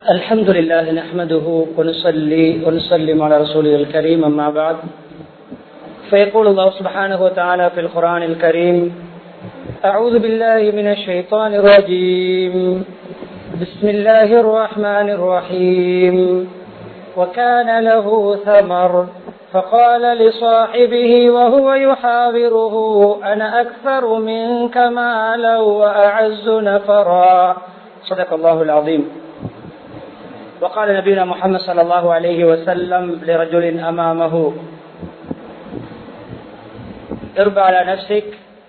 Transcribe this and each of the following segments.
الحمد لله نحمده ونصلي ونسلم على رسوله الكريم أما بعد فيقول الله سبحانه وتعالى في القرآن الكريم أعوذ بالله من الشيطان الرجيم بسم الله الرحمن الرحيم وكان له ثمر فقال لصاحبه وهو يحاوره أنا أكثر منك مالا وأعز نفرا صدق الله العظيم وقال نبينا محمد صلى الله عليه وسلم لرجل أمامه ارب على نفسك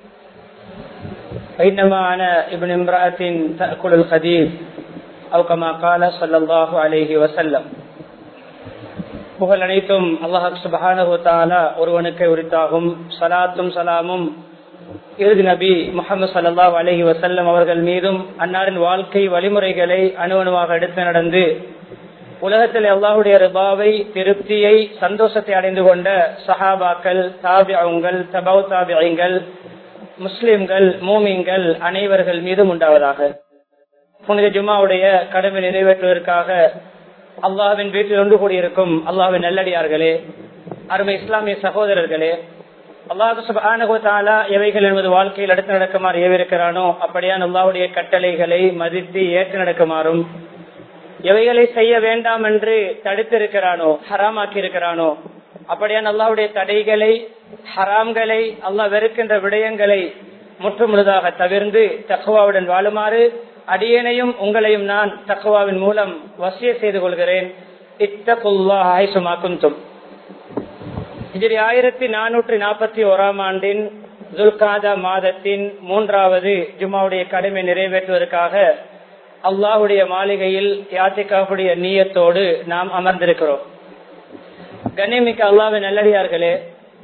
فإنما أنا ابن امرأة تأكل الخدير أو كما قال صلى الله عليه وسلم புகழ் அனைத்தும் அல்லாஹ் சுபஹானஹு தாலா ஒருவனுக்கு உரித்தாகும் சலாத்தும் சலாமும் இறுதி நபி முகமது சல்லாஹ் அலஹி வசல்லம் அவர்கள் மீதும் அன்னாரின் வாழ்க்கை வழிமுறைகளை அணுவணுவாக எடுத்து நடந்து உலகத்தில் அல்லாஹுடைய ரிபாவை திருப்தியை சந்தோஷத்தை அடைந்து கொண்ட சஹாபாக்கள் தாபியங்கள் தபவ் தாபியங்கள் முஸ்லிம்கள் மூமிங்கள் அனைவர்கள் மீதும் உண்டாவதாக புனித ஜுமாவுடைய கடமை நிறைவேற்றுவதற்காக அல்லாஹின் வீட்டில் ஒன்று கூடியிருக்கும் அல்லாஹின் நல்லடியார்களே அருமை இஸ்லாமிய சகோதரர்களே அல்லாஹாலா எவைகள் என்பது வாழ்க்கையில் அடுத்து நடக்குமாறு ஏவிருக்கிறானோ அப்படியான் அல்லாவுடைய கட்டளைகளை மதித்து ஏற்று நடக்குமாறும் எவைகளை செய்ய வேண்டாம் என்று தடுத்திருக்கிறானோ ஹராமாக்கி இருக்கிறானோ அப்படியான் அல்லாவுடைய தடைகளை ஹராம்களை அல்லாஹ் வெறுக்கின்ற விடயங்களை முற்று முழுதாக தவிர்ந்து தக்குவாவுடன் வாழுமாறு அடியேனையும் உங்களையும் நான் தக்குவாவின் மூலம் வசிய செய்து கொள்கிறேன் இத்தகுல்லா ஆயுசுமாக்கும் இதில் ஆயிரத்தி நானூற்றி நாற்பத்தி ஓராம் ஆண்டின் துல்காதா மாதத்தின் மூன்றாவது ஜுமாவுடைய கடமை நிறைவேற்றுவதற்காக அல்லாஹுடைய மாளிகையில் யாத்திகாவுடைய நீயத்தோடு நாம் அமர்ந்திருக்கிறோம் கண்ணியமிக்க அல்லாவின் நல்லடியார்களே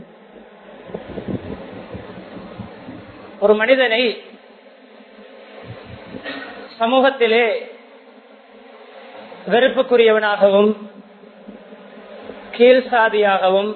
ஒரு மனிதனை சமூகத்திலே வெறுப்புக்குரியவனாகவும் கீழ்சாதியாகவும்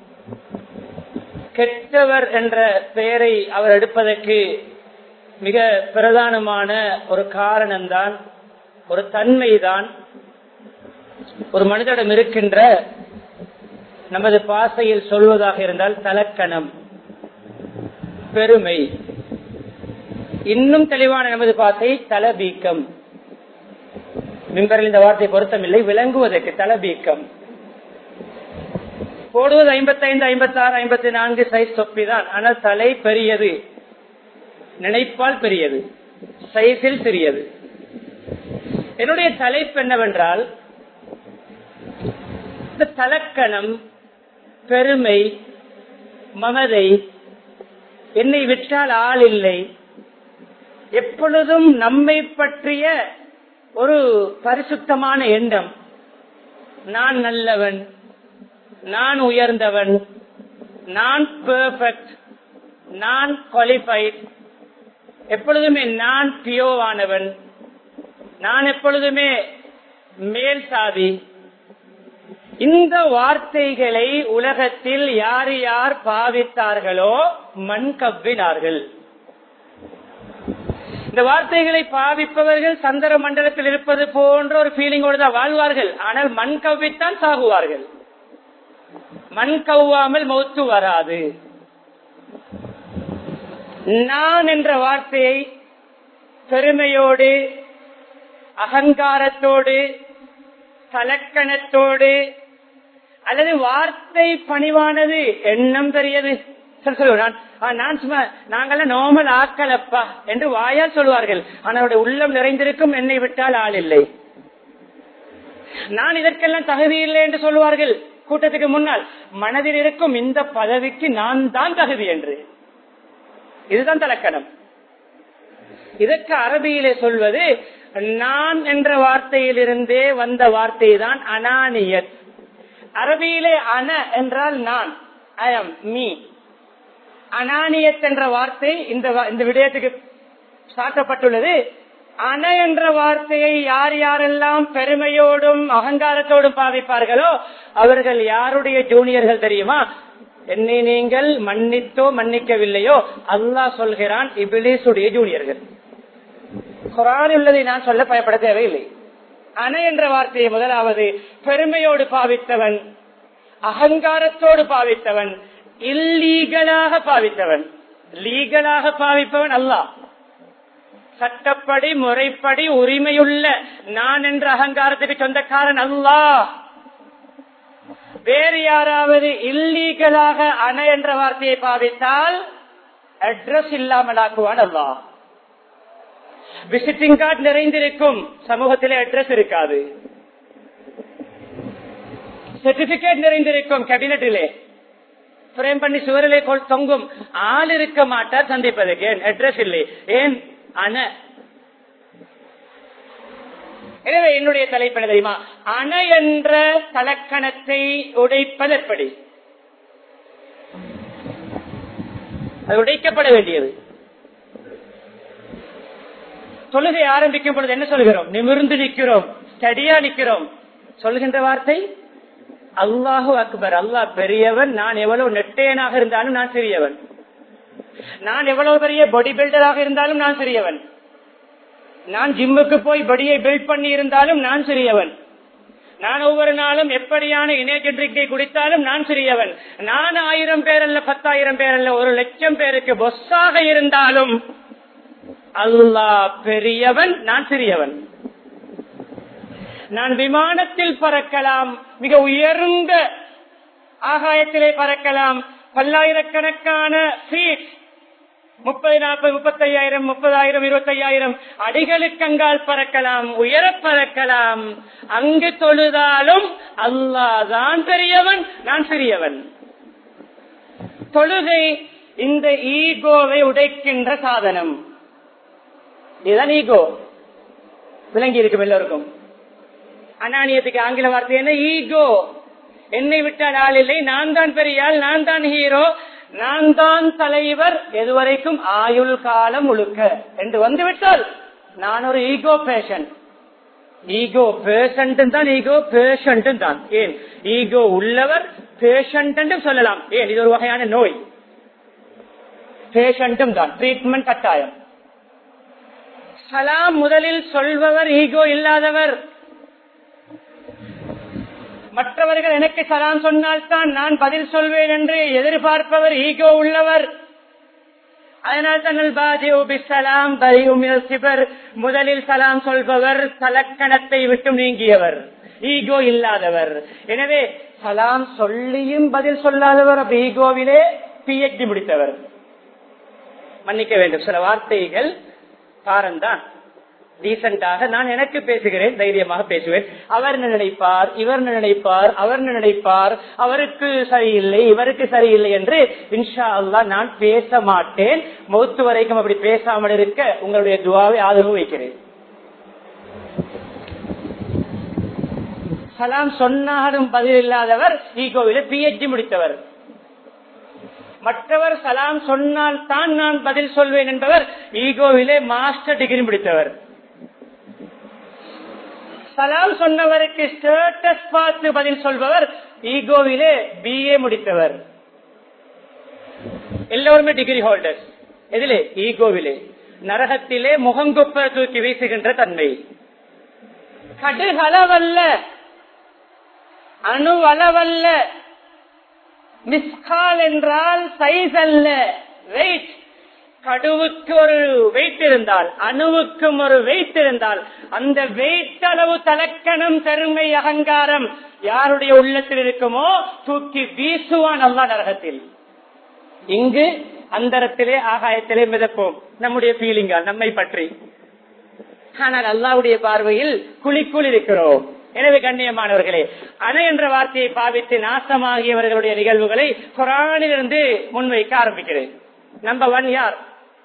கெட்டவர் என்ற பெயரை அவர் எடுப்பதற்கு மிக பிரதானமான ஒரு காரணம்தான் ஒரு தன்மைதான் ஒரு மனிதனிடம் இருக்கின்ற நமது பாசையில் சொல்வதாக இருந்தால் தலக்கணம் பெருமை இன்னும் தெளிவான நமது பாசை தலபீக்கம் மிம்பரில் இந்த வார்த்தை பொருத்தமில்லை விளங்குவதற்கு தலபீக்கம் போடுவது ஐம்பத்தி ஐந்து ஐம்பத்தி ஆறு ஐம்பத்தி நான்கு சைஸ் தொப்பிதான் ஆனால் தலை பெரியது நினைப்பால் பெரியது சைஸில் சிறியது என்னுடைய தலைப்பு என்னவென்றால் இந்த தலக்கணம் பெருமை மமதை என்னை விட்டால் ஆள் இல்லை எப்பொழுதும் நம்மை பற்றிய ஒரு பரிசுத்தமான எண்ணம் நான் நல்லவன் நான் உயர்ந்தவன் நான் பெர்ஃபெக்ட் நான் குவாலிஃபைட் எப்பொழுதுமே நான் பியோவானவன் நான் எப்பொழுதுமே மேல் சாதி இந்த வார்த்தைகளை உலகத்தில் யார் யார் பாவித்தார்களோ மண் கவ்வினார்கள் இந்த வார்த்தைகளை பாவிப்பவர்கள் சந்திர மண்டலத்தில் இருப்பது போன்ற ஒரு ஃபீலிங்கோடு தான் வாழ்வார்கள் ஆனால் மண் கவ்வித்தான் சாகுவார்கள் மண் கவ்வாமல் மௌத்து வராது நான் என்ற வார்த்தையை பெருமையோடு அகங்காரத்தோடு தலக்கணத்தோடு அல்லது வார்த்தை பணிவானது எண்ணம் பெரியது நான் சும்மா நாங்கெல்லாம் நோமல் ஆக்கலப்பா என்று வாயால் சொல்வார்கள் ஆனால் உள்ளம் நிறைந்திருக்கும் என்னை விட்டால் ஆள் இல்லை நான் இதற்கெல்லாம் தகுதி இல்லை என்று சொல்வார்கள் கூட்டத்துக்கு முன்னால் மனதில் இருக்கும் இந்த பதவிக்கு நான் தான் தகுதி என்று இதுதான் தலக்கணம் இதற்கு அரபியிலே சொல்வது நான் என்ற வார்த்தையிலிருந்தே வந்த வார்த்தை தான் அனானியத் அரபியிலே அன என்றால் நான் ஐ எம் மீ அனானியத் என்ற வார்த்தை இந்த இந்த விடயத்துக்கு சாட்டப்பட்டுள்ளது அன என்ற வார்த்தையை யார் யாரெல்லாம் பெருமையோடும் அகங்காரத்தோடும் பாவிப்பார்களோ அவர்கள் யாருடைய ஜூனியர்கள் தெரியுமா என்னை நீங்கள் மன்னித்தோ மன்னிக்கவில்லையோ அல்லாஹ் சொல்கிறான் இபிலிசுடைய ஜூனியர்கள் குரான் உள்ளதை நான் சொல்ல பயப்பட தேவையில்லை அணை என்ற வார்த்தையை முதலாவது பெருமையோடு பாவித்தவன் அகங்காரத்தோடு பாவித்தவன் இல்லீகலாக பாவித்தவன் லீகலாக பாவிப்பவன் அல்லாஹ் சட்டப்படி முறைப்படி உரிமையுள்ள நான் என்ற அகங்காரத்துக்கு சொந்தக்காரன் அல்லாஹ் வேறு யாராவது இல்லீகலாக அணை என்ற வார்த்தையை பாவித்தால் அட்ரஸ் இல்லாமல் ஆக்குவான் அல்லாஹ் விசிட்டிங் கார்டு நிறைந்திருக்கும் சமூகத்திலே அட்ரஸ் இருக்காது சர்டிபிகேட் நிறைந்திருக்கும் கேபினட்டிலே பிரேம் பண்ணி சுவரிலே கொள் தொங்கும் ஆள் இருக்க மாட்டார் சந்திப்பதற்கு ஏன் அட்ரஸ் இல்லை ஏன் அண எனவே என்னுடைய தலைப்பு என்ன தெரியுமா அண என்ற தலக்கணத்தை உடைப்பது எப்படி அது உடைக்கப்பட வேண்டியது தொழுகை ஆரம்பிக்கும் பொழுது என்ன சொல்கிறோம் நிமிர்ந்து நிற்கிறோம் ஸ்டடியா நிற்கிறோம் சொல்கின்ற வார்த்தை அல்லாஹு அக்பர் அல்லாஹ் பெரியவன் நான் எவ்வளவு நெட்டையனாக இருந்தாலும் நான் சிறியவன் நான் எவ்வளவு பெரிய பாடி பில்டராக இருந்தாலும் நான் சிறியவன் நான் ஜிம்முக்கு போய் பாடியை பில்ட் பண்ணி இருந்தாலும் நான் சிறியவன் நான் ஒவ்வொரு நாளும் எப்படியான இணையட்ரிக்கை குடித்தாலும் நான் சிறியவன் நான் ஆயிரம் பேர் அல்ல பத்தாயிரம் பேர் அல்ல ஒரு லட்சம் பேருக்கு பொஸ்ஸாக இருந்தாலும் அல்லாஹ் பெரியவன் நான் சிறியவன் நான் விமானத்தில் பறக்கலாம் மிக உயர்ந்த ஆகாயத்திலே பறக்கலாம் பல்லாயிரக்கணக்கான ஃபீட் முப்பது நாற்பது முப்பத்தையாயிரம் முப்பதாயிரம் இருபத்தையாயிரம் அடிகளுக்கங்கால் பறக்கலாம் உயர பறக்கலாம் அங்கு தொழுதாலும் அல்லாதான் பெரியவன் நான் சிறியவன் தொழுகை இந்த ஈகோவை உடைக்கின்ற சாதனம் இதுதான் ஈகோ விளங்கி இருக்கும் எல்லோருக்கும் அனானியத்துக்கு ஆங்கில வார்த்தை என்ன ஈகோ என்னை விட்டால் ஆள் இல்லை நான் தான் பெரிய ஆள் நான் தான் ஹீரோ நான் தான் தலைவர் எதுவரைக்கும் ஆயுள் காலம் முழுக்க என்று வந்துவிட்டால் நான் ஒரு ஈகோ பேஷன் ஈகோ பேஷண்ட் தான் ஈகோ பேஷண்ட் தான் ஏன் ஈகோ உள்ளவர் பேஷண்ட் சொல்லலாம் ஏன் இது ஒரு வகையான நோய் பேஷண்ட்டும் தான் ட்ரீட்மெண்ட் கட்டாயம் சலாம் முதலில் சொல்பவர் ஈகோ இல்லாதவர் மற்றவர்கள் எனக்கு சலாம் சொன்னால்தான் நான் பதில் சொல்வேன் என்று எதிர்பார்ப்பவர் ஈகோ உள்ளவர் அதனால் தான் சிபர் முதலில் சலாம் சொல்பவர் தலக்கணத்தை விட்டு நீங்கியவர் ஈகோ இல்லாதவர் எனவே சலாம் சொல்லியும் பதில் சொல்லாதவர் அப்படி ஈகோவிலே பிஎச்டி முடித்தவர் மன்னிக்க வேண்டும் சில வார்த்தைகள் காரம்தான் டீசென்டாக நான் எனக்கு பேசுகிறேன் தைரியமாக பேசுவேன் அவர் நினைப்பார் இவர் நினைப்பார் அவர் நினைப்பார் அவருக்கு சரியில்லை இவருக்கு சரியில்லை என்று இன்ஷா அல்லா நான் பேச மாட்டேன் மௌத்து வரைக்கும் அப்படி பேசாமல் இருக்க உங்களுடைய துவாவை ஆதரவு வைக்கிறேன் சலாம் சொன்னாலும் பதில் இல்லாதவர் ஈகோவில பிஹெச்டி முடித்தவர் மற்றவர் சலாம் சொன்னால் தான் நான் பதில் சொல்வேன் என்பவர் ஈகோவிலே மாஸ்டர் டிகிரி முடித்தவர் சலாம் சொன்னவருக்கு ஸ்டேட்டஸ் பார்த்து பதில் சொல்பவர் ஈகோவிலே பிஏ முடித்தவர் எல்லோருமே டிகிரி ஹோல்டர்ஸ் எதிலே ஈகோவிலே நரகத்திலே முகங்குப்ப தூக்கி வீசுகின்ற தன்மை கடுகளவல்ல அணுவளவல்ல மிஸ்கால் என்றால் சைஸ் அல்ல வெயிட் கடுவுக்கு ஒரு வெயிட் இருந்தால் அணுவுக்கும் ஒரு வெயிட் இருந்தால் அந்த வெயிட் அளவு தலக்கணம் பெருமை அகங்காரம் யாருடைய உள்ளத்தில் இருக்குமோ தூக்கி வீசுவான் அல்லா நரகத்தில் இங்கு அந்தரத்திலே ஆகாயத்திலே மிதப்போம் நம்முடைய ஃபீலிங்கால் நம்மை பற்றி ஆனால் அல்லாவுடைய பார்வையில் குழிக்குள் இருக்கிறோம் எனவே கண்ணியமானவர்களே அணை என்ற வார்த்தையை பாவித்து நாசமாகியவர்களுடைய நிகழ்வுகளை குரானிலிருந்து முன்வைக்க ஆரம்பிக்கிறேன் நம்பர் ஒன் யார்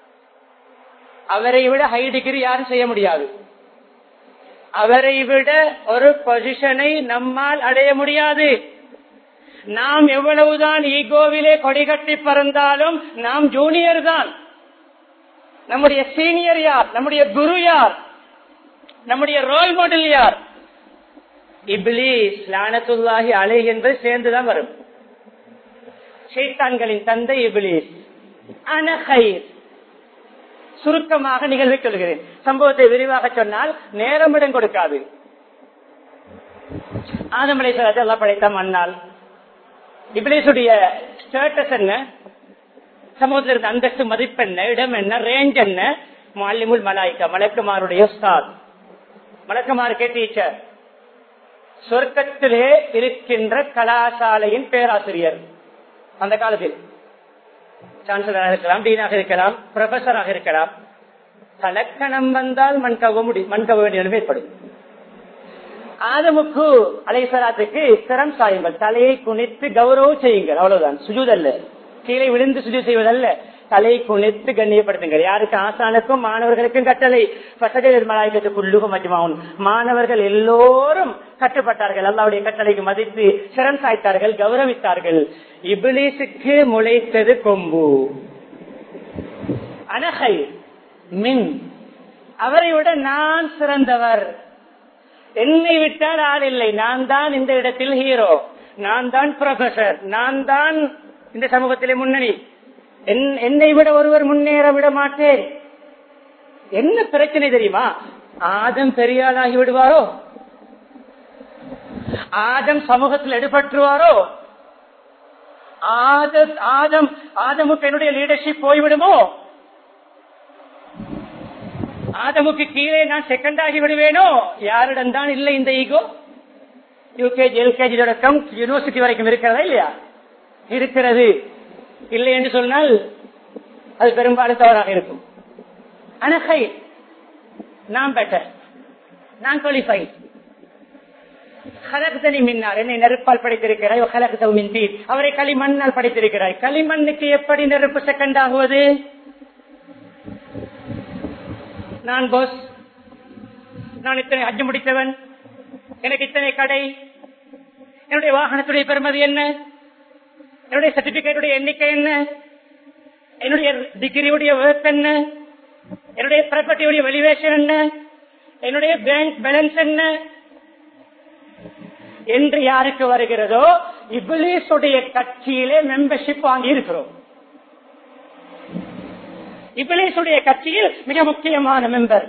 அவரை விட ஹை டிகிரி யாரும் செய்ய முடியாது அவரை விட ஒரு பொசிஷனை நம்மால் அடைய முடியாது நாம் எவ்வளவுதான் ஈகோவிலே கொடிகட்டி பறந்தாலும் நாம் ஜூனியர் தான் நம்முடைய சீனியர் யார் நம்முடைய குரு யார் நம்முடைய ரோல் மாடல் யார் இப்லீஸ் லானத்துல்லாஹி அலை என்பது சேர்ந்துதான் வரும் ஷைத்தான்களின் தந்தை இப்லீஸ் அனஹைர் சுருக்கமாக நிகழ்வை சொல்கிறேன் சம்பவத்தை விரிவாக சொன்னால் நேரமிடம் கொடுக்காது ஆதம் அலைசலாத்தை எல்லாம் படைத்த மண்ணால் இபிலேசுடைய ஸ்டேட்டஸ் என்ன சமூகத்தில் இருந்த அந்தஸ்து மதிப்பு என்ன இடம் என்ன ரேஞ்ச் என்ன மாலிமுல் மலாய்க்கா மலக்குமாருடைய உஸ்தாத் மலக்குமாருக்கே டீச்சர் சொர்க்கத்திலே இருக்கின்ற கலாசாலையின் பேராசிரியர் அந்த காலத்தில் சான்சலராக இருக்கலாம் டீனாக இருக்கலாம் ப்ரொஃபசராக இருக்கலாம் தலக்கணம் வந்தால் மண் கவ முடி மண் கவ வேண்டிய நிலைமை ஏற்படும் ஆதமுக்கு அலைசலாத்துக்கு சிரம் சாயுங்கள் தலையை குனித்து கௌரவம் செய்யுங்கள் அவ்வளவுதான் சுஜூத் அல்ல கீழே விழுந்து சுஜூத் செய்வதல்ல தலையை குனித்து கண்ணியப்படுத்துங்கள் யாருக்கு ஆசானுக்கும் மாணவர்களுக்கும் கட்டளை பசகர் மலாய்க்கத்து குள்ளுகும் மஜ்மாவும் மாணவர்கள் எல்லோரும் கட்டுப்பட்டார்கள் அல்லாவுடைய கட்டளைக்கு மதித்து சிரம் சாய்த்தார்கள் கௌரவித்தார்கள் இபிலிசுக்கு முளைத்தது கொம்பு அனகை மின் அவரை விட நான் சிறந்தவர் என்னை விட்டால் ஆள் இல்லை நான் தான் இந்த இடத்தில் ஹீரோ நான் தான் ப்ரொஃபசர் நான் தான் இந்த சமூகத்திலே முன்னணி என்னை விட ஒருவர் முன்னேற விட மாட்டேன் என்ன பிரச்சனை தெரியுமா ஆதம் பெரியாளாகி விடுவாரோ ஆதம் சமூகத்தில் எடுபற்றுவாரோ ஆதம் ஆதம் ஆதமுக்கு என்னுடைய லீடர்ஷிப் போய்விடுமோ ஆதமுக்கு கீழே நான் செகண்ட் ஆகி விடுவேனோ யாரிடம் தான் இல்லை இந்த ஈகோ யூகேஜி எல்கேஜி தொடக்கம் யூனிவர்சிட்டி வரைக்கும் இருக்கிறதா இல்லையா இருக்கிறது இல்லை என்று சொன்னால் அது பெரும்பாலும் தவறாக இருக்கும் அனகை நான் பெட்டர் நான் குவாலிஃபை கலகுதனி மின்னார் என்னை நெருப்பால் படைத்திருக்கிறாய் கலகுதவு மின் தீர் அவரை களிமண்ணால் படைத்திருக்கிறாய் களிமண்ணுக்கு எப்படி நெருப்பு செகண்ட் ஆகுவது நான் போஸ் நான் இத்தனை அஜு முடித்தவன் எனக்கு இத்தனை கடை என்னுடைய வாகனத்துடைய பெருமதி என்ன என்னுடைய சர்டிபிகேட்டுடைய எண்ணிக்கை என்ன என்னுடைய டிகிரியுடைய ஒர்க் என்ன என்னுடைய ப்ராப்பர்ட்டியுடைய வெளிவேஷன் என்ன என்னுடைய பேங்க் பேலன்ஸ் என்ன என்று யாருக்கு வருகிறதோ இபிலிசுடைய கட்சியிலே மெம்பர்ஷிப் வாங்கி இருக்கிறோம் இபிலேசுடைய கட்சியில் மிக முக்கியமான மெம்பர்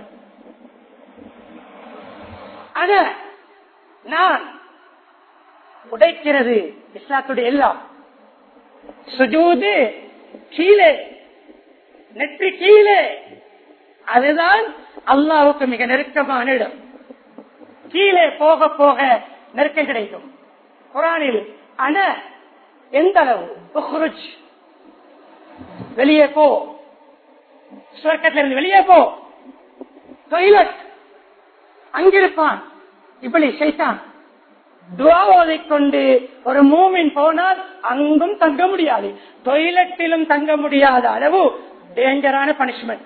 அத நான் உடைக்கிறது இஸ்லாத்துடைய எல்லாம் சுஜூது கீழே நெற்றி கீழே அதுதான் அல்லாவுக்கு மிக நெருக்கமான இடம் கீழே போக போக நெருக்கம் கிடைக்கும் குரானில் அன எந்த அளவு வெளியே போ சுவர்க்கத்திலிருந்து வெளியே போ டொய்லெட் அங்கிருப்பான் இப்படி செய்தான் துவாவோதை கொண்டு ஒரு மூமின் போனால் அங்கும் தங்க முடியாது டொய்லெட்டிலும் தங்க முடியாத அளவு டேஞ்சரான பனிஷ்மெண்ட்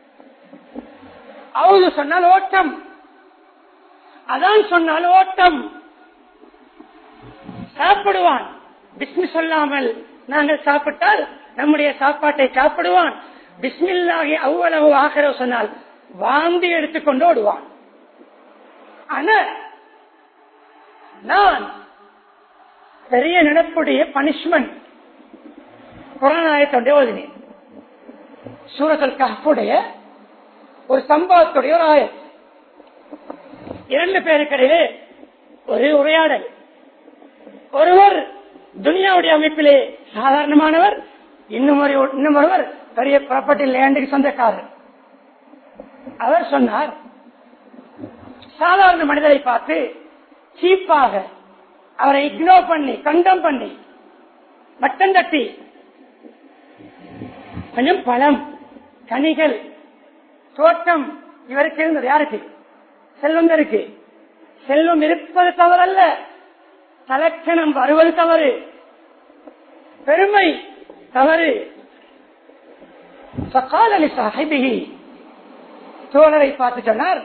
அவது சொன்னால் ஓட்டம் அதான் சொன்னால் ஓட்டம் சாப்பிடுவான் பிஸ்மி சொல்லாமல் நாங்கள் சாப்பிட்டால் நம்முடைய சாப்பாட்டை சாப்பிடுவான் பிஸ்மில்லாகி அவ்வளவு ஆகிறோ சொன்னால் வாந்தி எடுத்துக்கொண்டு ஓடுவான் ஆனா நான் பெரிய நினைப்புடைய பனிஷ்மெண்ட் புறநாயத்தோடைய ஓதினேன் சூரத்தல் கஹ்புடைய ஒரு சம்பவத்துடைய ஒரு ஆயர் இரண்டு பேருக்கிடையே ஒரு உரையாடல் ஒருவர் துனியாவுடைய அமைப்பிலே சாதாரணமானவர் இன்னும் ஒரு இன்னும் ஒருவர் பெரிய ப்ராப்பர்ட்டி லேண்டுக்கு சொந்தக்காரர் அவர் சொன்னார் சாதாரண மனிதரை பார்த்து சீப்பாக அவரை இக்னோர் பண்ணி கண்டம் பண்ணி மட்டம் தட்டி கொஞ்சம் பழம் கனிகள் தோட்டம் இவருக்கு இருந்தது யாருக்கு செல்வம் இருக்கு செல்வம் இருப்பது தவறல்ல தலக்கணம் வருவது தவறு பெருமை தவறு சகாலி சாஹிபிகி தோழரை பார்த்து சொன்னார்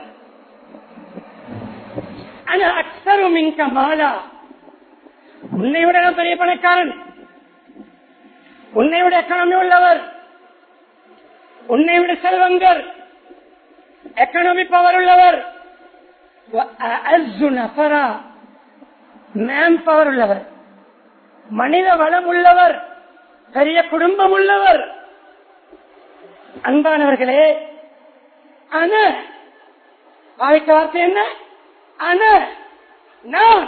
ஆனா அக்சரும் இங்க மாலா உன்னை விட நான் பெரிய பணக்காரன் உன்னை விட எக்கனாமி உள்ளவர் உன்னை விட செல்வங்கர் எக்கனாமி பவர் உள்ளவர் மேன் பவர் உள்ளவர் மனித வளம் உள்ளவர் பெரிய குடும்பம் உள்ளவர் அன்பானவர்களே ஆன வாய்க்க வார்த்தை என்ன ஆன நான்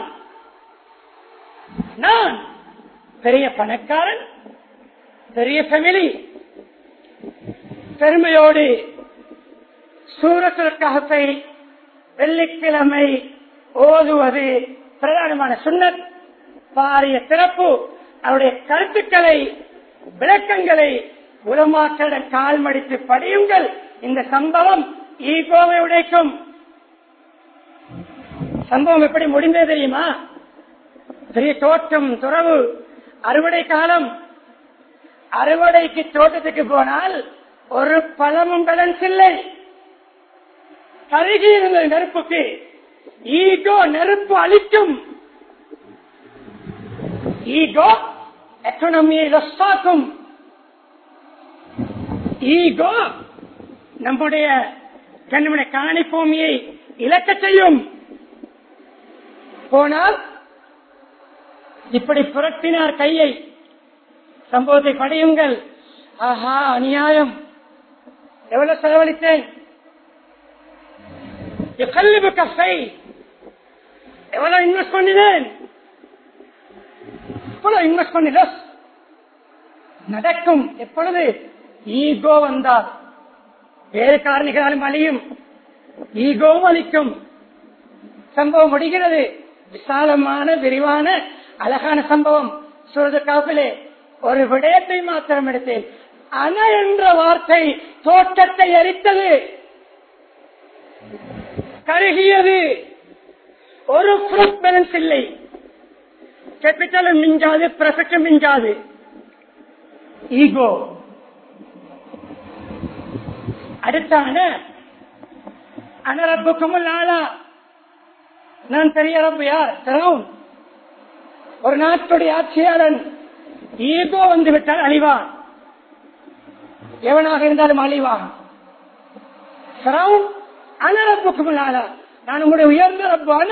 நான் பெரிய பணக்காரன் பெரிய ஃபேமிலி பெருமையோடு சூரத்திற்காகத்தை வெள்ளிக்கிழமை ஓதுவது பிரதானமான சுண்ணத் பாரிய சிறப்பு அவருடைய கருத்துக்களை விளக்கங்களை உலமாக்களிடம் கால் மடித்து படியுங்கள் இந்த சம்பவம் ஈகோவை உடைக்கும் சம்பவம் எப்படி முடிந்தது தெரியுமா பெரிய தோட்டம் துறவு அறுவடை காலம் அறுவடைக்கு தோட்டத்துக்கு போனால் ஒரு பழமும் பேலன்ஸ் இல்லை கருகி இருந்த நெருப்புக்கு ஈகோ நெருப்பு அளிக்கும் ஈகோ எக்கனமியை லொஸ்டாக்கும் ஈகோ நம்முடைய நம்முடைய காணி பூமியை இழக்க செய்யும் போனால் இப்படி புரட்டினார் கையை சம்பவத்தை படையுங்கள் ஆஹா அநியாயம் எவ்வளவு செலவழித்தேன் கல்வி கஃபை எவ்வளவு இன்வெஸ்ட் பண்ணினேன் எவ்வளவு இன்வெஸ்ட் பண்ணி நடக்கும் எப்பொழுது ஈகோ வந்தால் வேறு காரணிகளாலும் அழியும் ஈகோவும் அளிக்கும் சம்பவம் முடிகிறது விசாலமான விரிவான அழகான சம்பவம் சுரது காப்பிலே ஒரு விடயத்தை மாத்திரம் எடுத்தேன் அண என்ற வார்த்தை தோட்டத்தை எரித்தது கருகியது ஒரு ஃப்ரூட் பேலன்ஸ் இல்லை கேபிட்டலும் மிஞ்சாது பிரசக்டும் மிஞ்சாது ஈகோ அடுத்தான அனரப்புக்கும் ஆளா நான் பெரிய ரப்பு யார் திறவும் ஒரு நாட்டுடைய ஆட்சியாளன் ஈகோ வந்து விட்டால் அழிவான் எவனாக இருந்தாலும் அழிவான் திறவும் அனரப்புக்கும் ஆளா நான் உங்களுடைய உயர்ந்த ரப்பு அன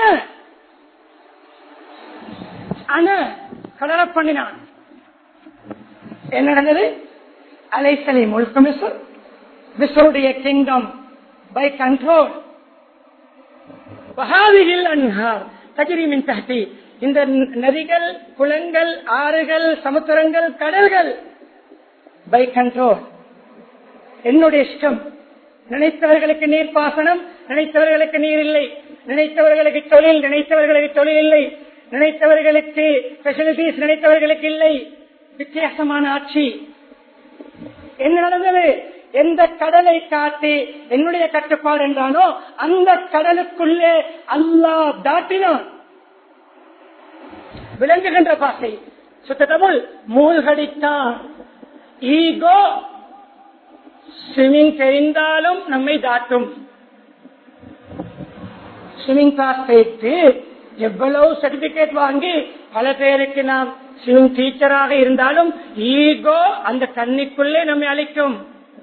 அன கலர பண்ணினான் என்ன நடந்தது அலைசலி முழுக்க மிஸ்ர் மிஸ்ருடைய கிங்டம் பை கண்ட்ரோல் வகாதிகள் அன்ஹார் தஜிரிமின் தஹ்தி இந்த நதிகள் குளங்கள் ஆறுகள் சமுத்திரங்கள் கடல்கள் பை கண்ட்ரோல் என்னுடைய இஷ்டம் நினைத்தவர்களுக்கு நீர் பாசனம் நினைத்தவர்களுக்கு நீர் இல்லை நினைத்தவர்களுக்கு தொழில் நினைத்தவர்களுக்கு தொழில் இல்லை நினைத்தவர்களுக்கு பெசிலிட்டிஸ் நினைத்தவர்களுக்கு இல்லை வித்தியாசமான ஆட்சி என்ன நடந்தது எந்த கடலை காட்டி என்னுடைய கட்டுப்பாடு என்றானோ அந்த கடலுக்குள்ளே அல்லாஹ் தாட்டினான் விளங்குகின்ற பாசை சுத்த தமிழ் மூழ்கடித்தான் ஈகோ ஸ்விமிங் தெரிந்தாலும் நம்மை தாட்டும் ஸ்விமிங் கிளாஸ் சேர்த்து எவ்வளவு சர்டிபிகேட் வாங்கி பல பேருக்கு நாம் ஸ்விமிங் டீச்சராக இருந்தாலும் ஈகோ அந்த தண்ணிக்குள்ளே நம்மை அழிக்கும்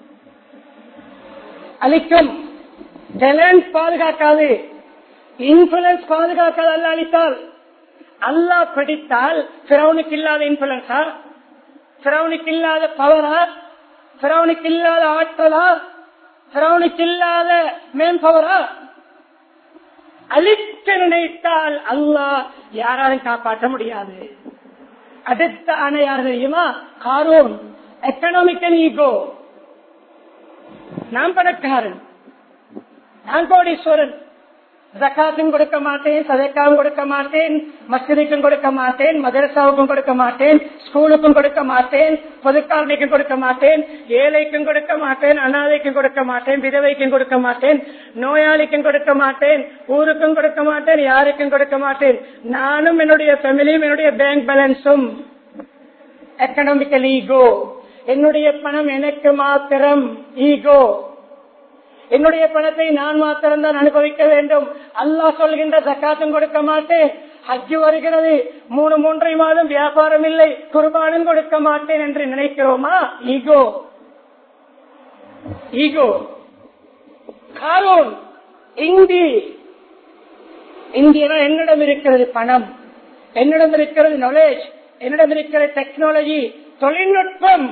அழிக்கும் டேலண்ட் பாதுகாக்காது இன்ஃபுளுன்ஸ் பாதுகாக்காது அல்ல அளித்தால் அல்லாஹ் பிடித்தால் பிறவனுக்கு இல்லாத இன்ஃபுளுன்ஸா பிறவனுக்கு இல்லாத பவரா பிறவனுக்கு இல்லாத ஆற்றலா பிறவனுக்கு இல்லாத மேம் பவரா அழிக்க நினைத்தால் அல்லாஹ் யாராலும் காப்பாற்ற முடியாது அடுத்த அணை யார் தெரியுமா காரோன் எக்கனாமிக்கல் ஈகோ நான் பணக்காரன் நான் கோடீஸ்வரன் ஜக்காத்தும் கொடுக்க மாட்டேன் சதக்காவும் கொடுக்க மாட்டேன் மஸ்ஜிதுக்கும் கொடுக்க மாட்டேன் மதரசாவுக்கும் கொடுக்க மாட்டேன் ஸ்கூலுக்கும் கொடுக்க மாட்டேன் பொதுக்காரணிக்கும் கொடுக்க மாட்டேன் ஏழைக்கும் கொடுக்க மாட்டேன் அனாதைக்கும் கொடுக்க மாட்டேன் விதவைக்கும் கொடுக்க மாட்டேன் நோயாளிக்கும் கொடுக்க மாட்டேன் ஊருக்கும் கொடுக்க மாட்டேன் யாருக்கும் கொடுக்க மாட்டேன் நானும் என்னுடைய ஃபேமிலியும் என்னுடைய பேங்க் பேலன்ஸும் எக்கனாமிக்கல் ஈகோ என்னுடைய பணம் எனக்கு மாத்திரம் ஈகோ என்னுடைய பணத்தை நான் மாத்திரம் தான் அனுபவிக்க வேண்டும் அல்லாஹ் சொல்கின்ற ஜக்காத்தும் கொடுக்க மாட்டேன் ஹஜ்ஜு வருகிறது மூணு மூன்றரை மாதம் வியாபாரம் இல்லை குர்பானும் கொடுக்க மாட்டேன் என்று நினைக்கிறோமா ஈகோ ஈகோ காரோன் இந்தி இந்தியா என்னிடம் இருக்கிறது பணம் என்னிடம் இருக்கிறது நாலேஜ் என்னிடம் இருக்கிற டெக்னாலஜி தொழில்நுட்பம்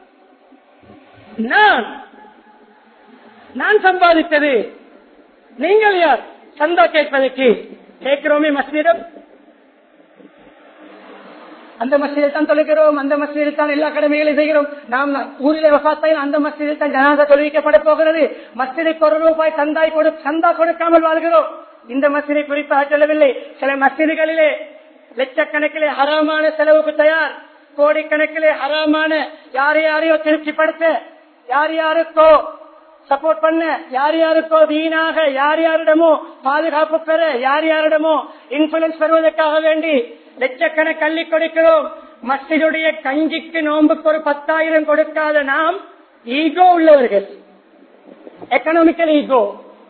நான் நான் சம்பாதித்தது நீங்கள் யார் சந்தா கேட்பதற்கு கேட்கிறோமே மஸ்ஜிடம் அந்த மசிதில் தான் தொழுகிறோம் அந்த மசிதில் தான் எல்லா கடமைகளையும் செய்கிறோம் நாம் ஊரிலே வசாத்தையில் அந்த மசிதில் தான் ஜனாதா தொழுவிக்கப்பட போகிறது மசிதிக்கு ஒரு ரூபாய் சந்தாய் கொடு சந்தா கொடுக்காமல் வாழ்கிறோம் இந்த மசிதை குறிப்பாக சொல்லவில்லை சில மசிதிகளிலே லட்சக்கணக்கிலே ஹராமான செலவுக்கு தயார் கோடிக்கணக்கிலே ஹராமான யார் யாரையோ திருப்திப்படுத்த யார் யாருக்கோ சப்போர்ட் பண்ண யார் யாருக்கோ வீணாக யார் யாரிடமோ பாதுகாப்பு பெற யார் யாரிடமோ இன்ஃபுளுன்ஸ் பெறுவதற்காக வேண்டி லட்சக்கணக்கு அள்ளி கொடுக்கிறோம் மஸ்ஜிதுடைய கஞ்சிக்கு நோன்புக்கு ஒரு பத்தாயிரம் கொடுக்காத நாம் ஈகோ உள்ளவர்கள் எக்கனாமிக்கல் ஈகோ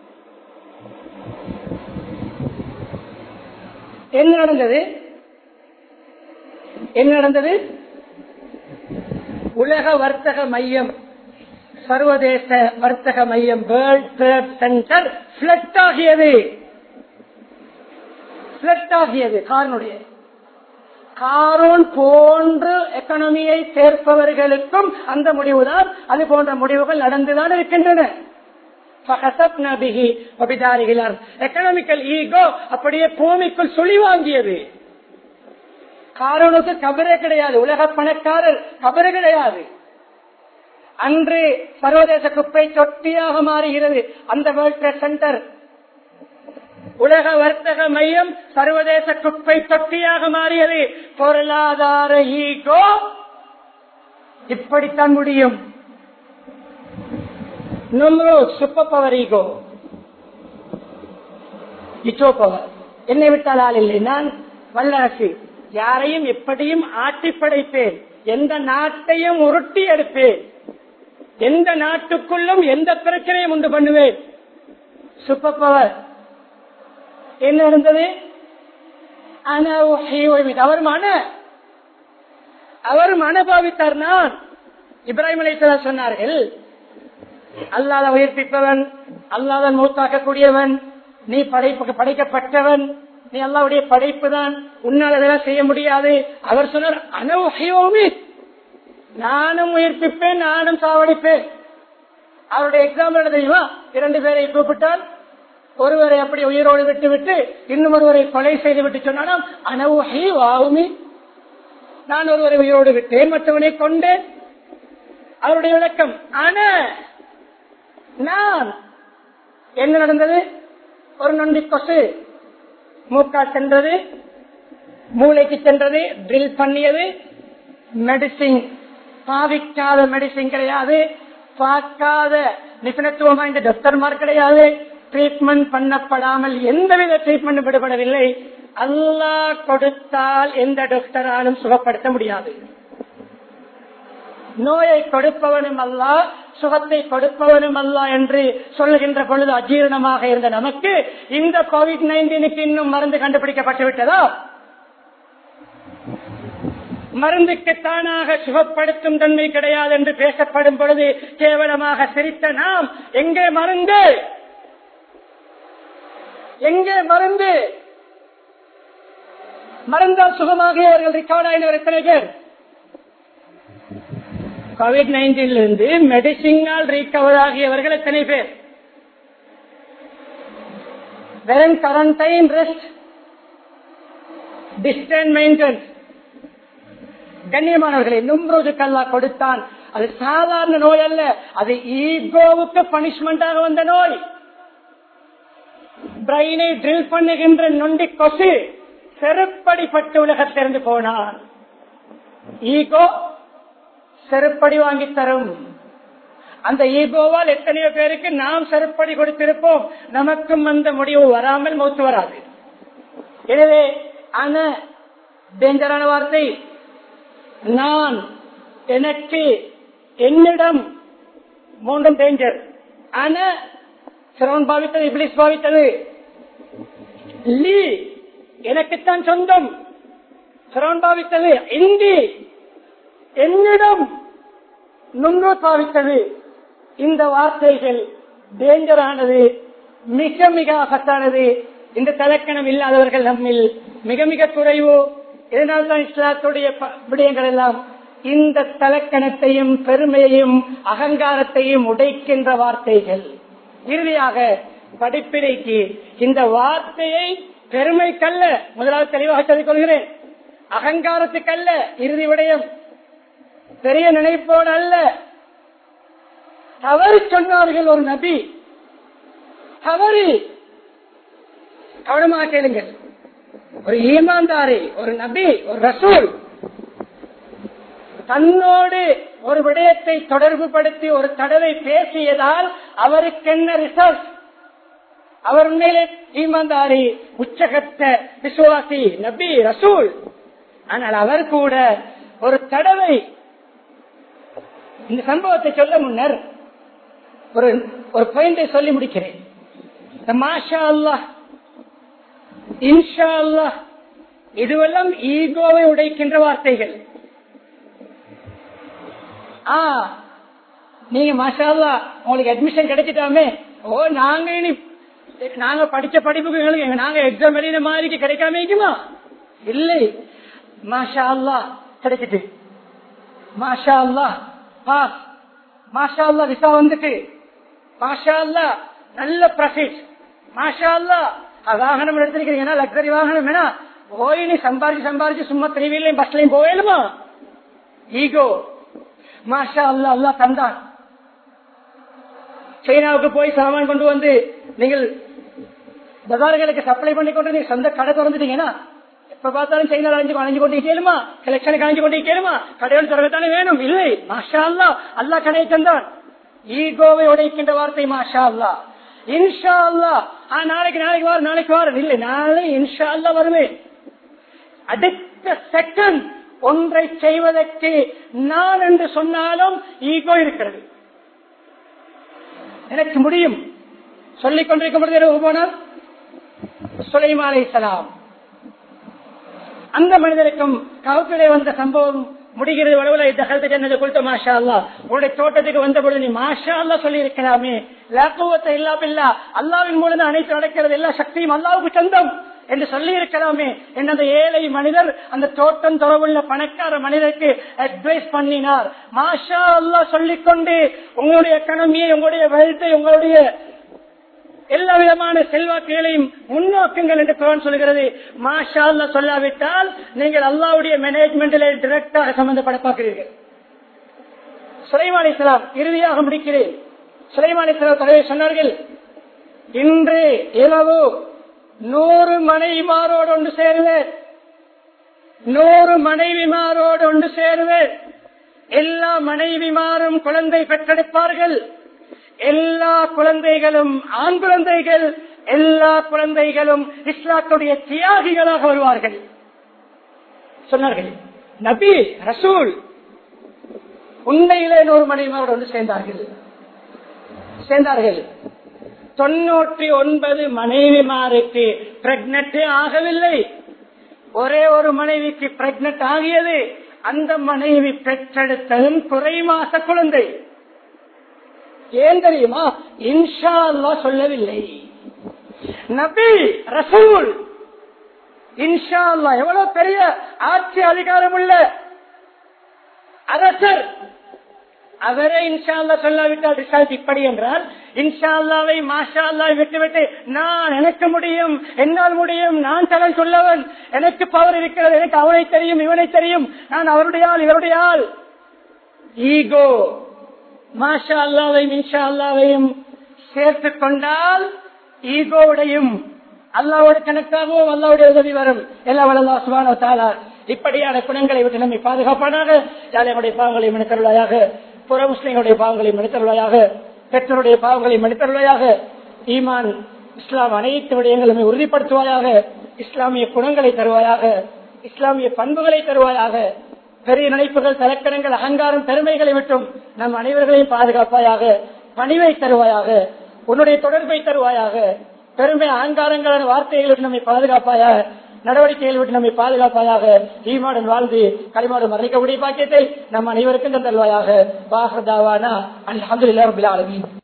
என்ன நடந்தது என்ன நடந்தது உலக வர்த்தக மையம் சர்வதேச வர்த்தக மையம் வேர்ல்ட் ட்ரேட் சென்டர் பிளட் ஆகியது பிளட் ஆகியது காரனுடைய காரோன் போன்று எக்கனாமியை சேர்ப்பவர்களுக்கும் அந்த முடிவுதான் அது போன்ற முடிவுகள் நடந்துதான் இருக்கின்றன எக்கனாமிக்கல் ஈகோ அப்படியே பூமிக்குள் சுழி வாங்கியது காரோனுக்கு கபரே கிடையாது உலக பணக்காரர் கபரு கிடையாது அன்று சர்வதேச குப்பை தொட்டியாக மாறுகிறது அந்த வேர்ல்ட் ட்ரேட் சென்டர் உலக வர்த்தக மையம் சர்வதேச குப்பை தொட்டியாக மாறியது பொருளாதார ஈகோ இப்படித்தான் முடியும் சூப்பர் பவர் ஈகோ இச்சோ பவர் என்னை விட்டால் ஆள் இல்லை நான் வல்லரசு யாரையும் எப்படியும் ஆட்டி படைப்பேன் எந்த நாட்டையும் உருட்டி எடுப்பேன் எந்த நாட்டுக்குள்ளும் எந்த பிரச்சனையும் உண்டு பண்ணுவேன் சூப்பர் பவர் என்ன இருந்தது அவர் மன அவர் மனபாவித்தார் நான் இப்ராஹிம் அலைத்தலா சொன்னார்கள் அல்லாத உயிர்ப்பிப்பவன் அல்லாதன் மூத்தாக்கக்கூடியவன் நீ படைப்பு படைக்கப்பட்டவன் நீ அல்லாவுடைய படைப்பு தான் உன்னால் அதெல்லாம் செய்ய முடியாது அவர் சொன்னார் அனவுமே நானும் உயிர்ப்பிப்பேன் நானும் சாவடிப்பேன் அவருடைய எக்ஸாம்பிள் தெரியுமா இரண்டு பேரை கூப்பிட்டால் ஒருவரை அப்படி உயிரோடு விட்டு விட்டு இன்னும் ஒருவரை கொலை செய்து விட்டு சொன்னாலும் அனவுஹி வாவுமி நான் ஒருவரை உயிரோடு விட்டேன் மற்றவனை கொண்டேன் அவருடைய விளக்கம் ஆன நான் என்ன நடந்தது ஒரு நொண்டி கொசு மூக்கா சென்றது மூளைக்கு சென்றது ட்ரில் பண்ணியது மெடிசின் பாவிக்காத மெடிசின் கிடையாது பார்க்காத நிபுணத்துவம் வாய்ந்த டாக்டர்மார் கிடையாது ட்ரீட்மெண்ட் பண்ணப்படாமல் எந்தவித ட்ரீட்மெண்ட் விடுபடவில்லை அல்லா கொடுத்தால் எந்த டாக்டராலும் சுகப்படுத்த முடியாது நோயை கொடுப்பவனும் அல்ல சுகத்தை கொடுப்பவனும் அல்ல என்று சொல்லுகின்ற பொழுது அஜீரணமாக இருந்த நமக்கு இந்த கோவிட் நைன்டீனுக்கு இன்னும் மருந்து கண்டுபிடிக்கப்பட்டு விட்டதா மருந்துக்கு தானாக சுகப்படுத்தும் தன்மை கிடையாது என்று பேசப்படும் பொழுது கேவலமாக சிரித்த நாம் எங்கே மருந்து எங்கே மருந்து மருந்தால் சுகமாகியவர்கள் ரிகார்ட் ஆயினவர் எத்தனை பேர் கோவிட் நைன்டீன்லிருந்து மெடிசினால் ரீகவர் ஆகியவர்கள் எத்தனை பேர் வெறும் கரண்டைன் ரெஸ்ட் டிஸ்டன்ஸ் மெயின்டெனன்ஸ் கண்ணியமானவர்களை நும்ரோஜு கல்லா கொடுத்தான் அது சாதாரண நோய் அல்ல அது ஈகோவுக்கு பனிஷ்மெண்டாக வந்த நோய் பிரெயினை ட்ரில் பண்ணுகின்ற நொண்டி கொசு செருப்படிப்பட்டு உலகத்திலிருந்து போனான் ஈகோ செருப்படி வாங்கி தரும் அந்த ஈகோவால் எத்தனையோ பேருக்கு நாம் செருப்படி கொடுத்திருப்போம் நமக்கும் அந்த முடிவு வராமல் மூத்து வராது எனவே ஆன டேஞ்சரான வார்த்தை நான் எனக்கு என்னிடம் மூன்றும் டேஞ்சர் ஆன சிரவன் பாவித்தது இப்ளிஸ் பாவித்தது லீ எனக்குத்தான் சொந்தம் சிரவன் பாவித்தது இந்தி என்னிடம் நுண்ணு பாவித்தது இந்த வார்த்தைகள் டேஞ்சரானது மிக மிக ஆபத்தானது இந்த தலக்கணம் இல்லாதவர்கள் நம்மில் மிக மிக குறைவு இதனால்தான் இஸ்லாத்துடைய விடயங்கள் எல்லாம் இந்த தலக்கணத்தையும் பெருமையையும் அகங்காரத்தையும் உடைக்கின்ற வார்த்தைகள் இறுதியாக படிப்பினைக்கு இந்த வார்த்தையை பெருமைக்கல்ல முதலாவது தெளிவாக சொல்லிக் கொள்கிறேன் அகங்காரத்துக்கு அல்ல இறுதி விடயம் பெரிய நினைப்போடு அல்ல தவறு சொன்னார்கள் ஒரு நபி தவறு கவனமாக கேளுங்கள் ஒரு ஈமான்தாரி ஒரு நபி ஒரு ரசூல் தன்னோடு ஒரு விடயத்தை தொடர்பு படுத்தி ஒரு தடவை பேசியதால் அவருக்கு என்ன ரிசல்ட் அவர் உண்மையிலே ஈமான்தாரி உச்சகத்த விசுவாசி நபி ரசூல் ஆனால் அவர் கூட ஒரு தடவை இந்த சம்பவத்தை சொல்ல முன்னர் ஒரு ஒரு பாயிண்டை சொல்லி முடிக்கிறேன் இந்த மாஷா அல்லாஹ் இன்ஷா அல்லாஹ் இதுவெல்லாம் ஈகோவை உடைக்கின்ற வார்த்தைகள் ஆ நீங்க மாஷா அல்லாஹ் உங்களுக்கு அட்மிஷன் கிடைச்சிட்டாமே ஓ நாங்க இனி நாங்க படிச்ச படிப்புக்கு எங்களுக்கு நாங்க எக்ஸாம் எழுதின மாதிரி கிடைக்காம இருக்குமா இல்லை மாஷா அல்லாஹ் கிடைச்சிட்டு மாஷா அல்லாஹ் பாஸ் மாஷா அல்லா விசா வந்துட்டு மாஷா அல்லா நல்ல ப்ராஃபிட் மாஷா அல்லா வாகனம் எடுத்திருக்கிறீங்கன்னா லக்ஸரி வாகனம் வேணா போய் நீ சம்பாரிச்சு சம்பாரிச்சு சும்மா த்ரீவீலையும் பஸ்லயும் போயிடுமா ஈகோ மாஷா அல்லா அல்லா தந்தான் சைனாவுக்கு போய் சாமான் கொண்டு வந்து நீங்கள் பஜார்களுக்கு சப்ளை பண்ணி கொண்டு நீங்க சொந்த கடை திறந்துட்டீங்கன்னா எப்ப பார்த்தாலும் சைனா அழைஞ்சு அழைஞ்சு கொண்டு கேளுமா கலெக்ஷனுக்கு அழைஞ்சு கொண்டு கேளுமா கடைகள் திறக்கத்தானே வேணும் இல்லை மாஷா அல்லா அல்லா கடையை தந்தான் ஈகோவை உடைக்கின்ற வார்த்தை மாஷா அல்லா இன்ஷா அல்லா நாளைக்கு நாளைக்கு வாரம் நாளைக்கு வாரம் இல்லை நாளை இன்ஷா அல்லா வருவேன் அடுத்த செகண்ட் ஒன்றை செய்வதற்கு நான் என்று சொன்னாலும் ஈகோ இருக்கிறது எனக்கு முடியும் சொல்லிக் கொண்டிருக்க முடியாது போனால் சுலைமான் அலைஹிஸ்ஸலாம் அந்த மனிதருக்கும் கவுப்பிலே வந்த சம்பவம் முடிகிறது வளவுல தகல்த ஜன்னது கொடுத்த மாஷா அல்லா உன்னுடைய தோட்டத்துக்கு வந்த பொழுது நீ மாஷா அல்லா சொல்லி இருக்கலாமே லாக்குவத்தை இல்லா பில்லா அல்லாவின் மூலம் தான் அனைத்து நடக்கிறது எல்லா சக்தியும் அல்லாவுக்கு சொந்தம் என்று சொல்லி இருக்கலாமே என்று அந்த ஏழை மனிதர் அந்த தோட்டம் தொடர்புள்ள பணக்கார மனிதருக்கு அட்வைஸ் பண்ணினார் மாஷா அல்லா சொல்லிக்கொண்டு உங்களுடைய எக்கனமியை உங்களுடைய வெல்த்தை உங்களுடைய எல்லா விதமான செல்வாக்குகளையும் முன்னோக்குங்கள் என்று குரான் சொல்கிறது மாஷா அல்லா சொல்லாவிட்டால் நீங்கள் அல்லாவுடைய மேனேஜ்மெண்டில் டிரெக்டாக சம்பந்தப்பட பார்க்கிறீர்கள் சுலைமான் இஸ்லாம் இறுதியாக முடிக்கிறேன் சுலைமான் இஸ்லாம் தலைவர் சொன்னார்கள் இன்று இரவு நூறு மனைவிமாரோடு ஒன்று சேருவேன் நூறு மனைவிமாரோடு ஒன்று சேருவேன் எல்லா மனைவிமாரும் குழந்தை பெற்றெடுப்பார்கள் எல்லா குழந்தைகளும் ஆண் குழந்தைகள் எல்லா குழந்தைகளும் இஸ்லாத்துடைய தியாகிகளாக வருவார்கள் சொன்னார்கள் நபி ரசூல் உண்மையிலே நூறு மனைவிமாரோடு ஒன்று சேர்ந்தார்கள் சேர்ந்தார்கள் தொண்ணூற்றி ஒன்பது மனைவிமாருக்கு பிரெக்னட்டே ஆகவில்லை ஒரே ஒரு மனைவிக்கு பிரெக்னட் ஆகியது அந்த மனைவி பெற்றெடுத்ததும் குறை மாச குழந்தை ஏன் தெரியுமா இன்ஷா அல்லா சொல்லவில்லை நபி ரசூல் இன்ஷா அல்லா எவ்வளவு பெரிய ஆட்சி அதிகாரம் உள்ள அரசர் அவரே இன்ஷா அல்லா சொல்லாவிட்டால் ரிசல்ட் இப்படி என்றால் இன்ஷா அல்லாவை மாஷா அல்லாவை விட்டுவிட்டு நான் எனக்கு முடியும் என்னால் முடியும் நான் தலன் சொல்லவன் எனக்கு பவர் இருக்கிறது எனக்கு அவனை தெரியும் இவனை தெரியும் நான் அவருடைய ஆள் இவருடைய ஆள் ஈகோ மாஷா அல்லாவையும் இன்ஷா அல்லாவையும் சேர்த்து கொண்டால் ஈகோவுடையும் அல்லாவோட கணக்காகவும் அல்லாவுடைய உதவி வரும் எல்லா வல்லா சுபானோ தாலா இப்படியான குணங்களை விட்டு நம்மை பாதுகாப்பானாக யாழையுடைய பாவங்களை மனிதர்களாக புற முஸ்லிம்களுடைய பாவங்களை மனிதர்களாக பெற்றோருடைய பாவங்களை மனிதர்களாக ஈமான் இஸ்லாம் அனைத்து விடயங்களுமே உறுதிப்படுத்துவாயாக இஸ்லாமிய குணங்களை தருவாயாக இஸ்லாமிய பண்புகளை தருவாயாக பெரிய நினைப்புகள் தலக்கணங்கள் அகங்காரம் பெருமைகளை விட்டும் நம் அனைவர்களையும் பாதுகாப்பாயாக பணிவை தருவாயாக உன்னுடைய தொடர்பை தருவாயாக பெருமை அகங்காரங்களான வார்த்தைகளை விட்டு நம்மை பாதுகாப்பாயாக நடவடிக்கைகள் விட்டு நம்மை பாதுகாப்பாயாக ஈமாடன் வாழ்ந்து களிமாடு மறைக்கக்கூடிய பாக்கியத்தை நம் அனைவருக்கும் தந்தல்வாயாக பாகதாவானா அலமதுல்லா ரபில் ஆலமீன்